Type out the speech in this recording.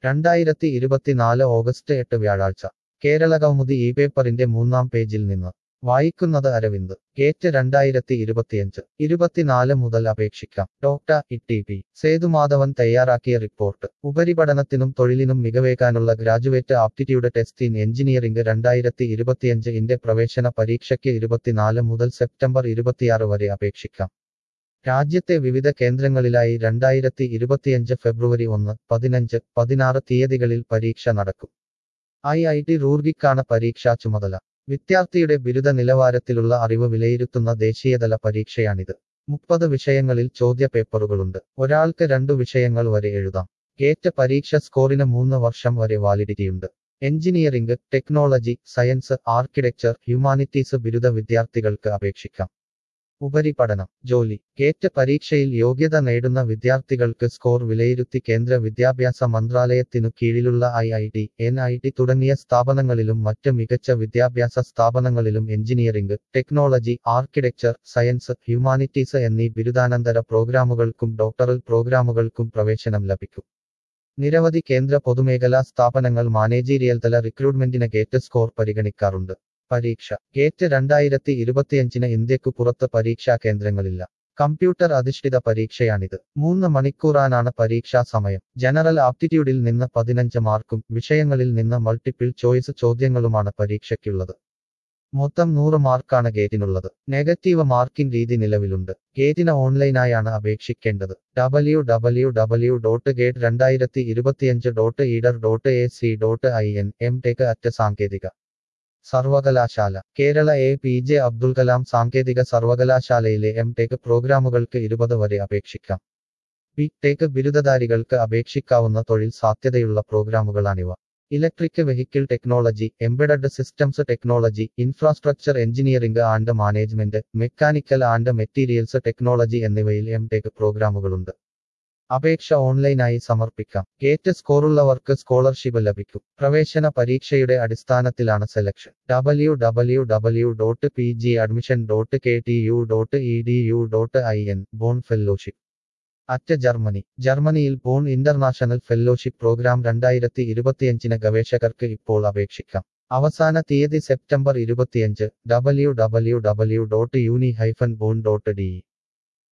രണ്ടായിരത്തി ഇരുപത്തിനാല് ഓഗസ്റ്റ് എട്ട് വ്യാഴാഴ്ച കേരള കൗമുദി ഈ പേപ്പറിന്റെ മൂന്നാം പേജിൽ നിന്ന് വായിക്കുന്നത് അരവിന്ദ് ഗേറ്റ് രണ്ടായിരത്തി ഇരുപത്തിയഞ്ച് ഇരുപത്തിനാല് മുതൽ അപേക്ഷിക്കാം ഡോക്ടർ ഇ പി സേതുമാധവൻ തയ്യാറാക്കിയ റിപ്പോർട്ട് ഉപരിപഠനത്തിനും തൊഴിലിനും മികവേകാനുള്ള graduate aptitude test in engineering രണ്ടായിരത്തി ഇരുപത്തിയഞ്ച് ഇന്റെ പ്രവേശന പരീക്ഷയ്ക്ക് ഇരുപത്തിനാല് മുതൽ സെപ്റ്റംബർ ഇരുപത്തിയാറ് വരെ അപേക്ഷിക്കാം രാജ്യത്തെ വിവിധ കേന്ദ്രങ്ങളിലായി രണ്ടായിരത്തി ഇരുപത്തിയഞ്ച് ഫെബ്രുവരി ഒന്ന് പതിനഞ്ച് പതിനാറ് തീയതികളിൽ പരീക്ഷ നടക്കും ഐ ഐ ടി റൂർഗിക്കാണ് പരീക്ഷാ ചുമതല വിദ്യാർത്ഥിയുടെ ബിരുദ നിലവാരത്തിലുള്ള അറിവ് വിലയിരുത്തുന്ന ദേശീയതല പരീക്ഷയാണിത് മുപ്പത് വിഷയങ്ങളിൽ ചോദ്യ പേപ്പറുകളുണ്ട് ഒരാൾക്ക് രണ്ടു വിഷയങ്ങൾ വരെ എഴുതാം ഗേറ്റ് പരീക്ഷ സ്കോറിന് മൂന്ന് വർഷം വരെ വാലിഡിറ്റിയുണ്ട് engineering technology science architecture humanities ബിരുദ വിദ്യാർത്ഥികൾക്ക് അപേക്ഷിക്കാം ഉപരിപഠനം ജോലി ഗേറ്റ് പരീക്ഷയിൽ യോഗ്യത നേടുന്ന വിദ്യാർത്ഥികൾക്ക് സ്കോർ വിലയിരുത്തി കേന്ദ്ര വിദ്യാഭ്യാസ മന്ത്രാലയത്തിനു കീഴിലുള്ള I I T N I T തുടങ്ങിയ സ്ഥാപനങ്ങളിലും മറ്റ് മികച്ച വിദ്യാഭ്യാസ സ്ഥാപനങ്ങളിലും engineering technology architecture science humanities എന്നീ ബിരുദാനന്തര പ്രോഗ്രാമുകൾക്കും ഡോക്ടറൽ പ്രോഗ്രാമുകൾക്കും പ്രവേശനം ലഭിക്കും നിരവധി കേന്ദ്ര പൊതുമേഖലാ സ്ഥാപനങ്ങൾ മാനേജീരിയൽ തല റിക്രൂട്ട്മെന്റിന് ഗേറ്റ് സ്കോർ പരിഗണിക്കാറുണ്ട് പരീക്ഷ ഗേറ്റ് രണ്ടായിരത്തി ഇരുപത്തിയഞ്ചിന് ഇന്ത്യക്കു പുറത്ത് പരീക്ഷാ കേന്ദ്രങ്ങളില്ല കമ്പ്യൂട്ടർ അധിഷ്ഠിത പരീക്ഷയാണിത് മൂന്ന് മണിക്കൂറാനാണ് പരീക്ഷാ സമയം ജനറൽ ആപ്റ്റിറ്റ്യൂഡിൽ നിന്ന് പതിനഞ്ച് മാർക്കും വിഷയങ്ങളിൽ നിന്ന് മൾട്ടിപ്പിൾ ചോയ്സ് ചോദ്യങ്ങളുമാണ് പരീക്ഷയ്ക്കുള്ളത് മൊത്തം നൂറ് മാർക്കാണ് ഗേറ്റിനുള്ളത് നെഗറ്റീവ് മാർക്കിംഗ് രീതി നിലവിലുണ്ട് ഗേറ്റിന് ഓൺലൈനായാണ് അപേക്ഷിക്കേണ്ടത് W W W dot gate രണ്ടായിരത്തി ഇരുപത്തിയഞ്ച് dot IITR dot A C dot I N M tech at സാങ്കേതിക സർവകലാശാല Kerala A P J Abdul Kalam സാങ്കേതിക സർവകലാശാലയിലെ എം ടെക് പ്രോഗ്രാമുകൾക്ക് ഇരുപത് വരെ അപേക്ഷിക്കാം ബി ടെക് ബിരുദധാരികൾക്ക് അപേക്ഷിക്കാവുന്ന തൊഴിൽ സാധ്യതയുള്ള പ്രോഗ്രാമുകളാണിവ electric vehicle technology embedded systems technology infrastructure engineering and management mechanical and materials technology എന്നിവയിൽ എം ടെക് പ്രോഗ്രാമുകളുണ്ട് അപേക്ഷ ഓൺലൈനായി സമർപ്പിക്കാം ഗേറ്റ് സ്കോറുള്ളവർക്ക് സ്കോളർഷിപ്പ് ലഭിക്കും പ്രവേശന പരീക്ഷയുടെ അടിസ്ഥാനത്തിലാണ് selection W W W dot P G admission dot K T U dot E D U dot I N Bonn fellowship at Germany ജർമ്മനിയിൽ ബോൺ ഇന്റർനാഷണൽ ഫെല്ലോഷിപ്പ് പ്രോഗ്രാം രണ്ടായിരത്തി ഇരുപത്തിയഞ്ചിന് ഗവേഷകർക്ക് ഇപ്പോൾ അപേക്ഷിക്കാം അവസാന തീയതി സെപ്റ്റംബർ ഇരുപത്തിയഞ്ച് W W W dot uni hyphen Bonn dot D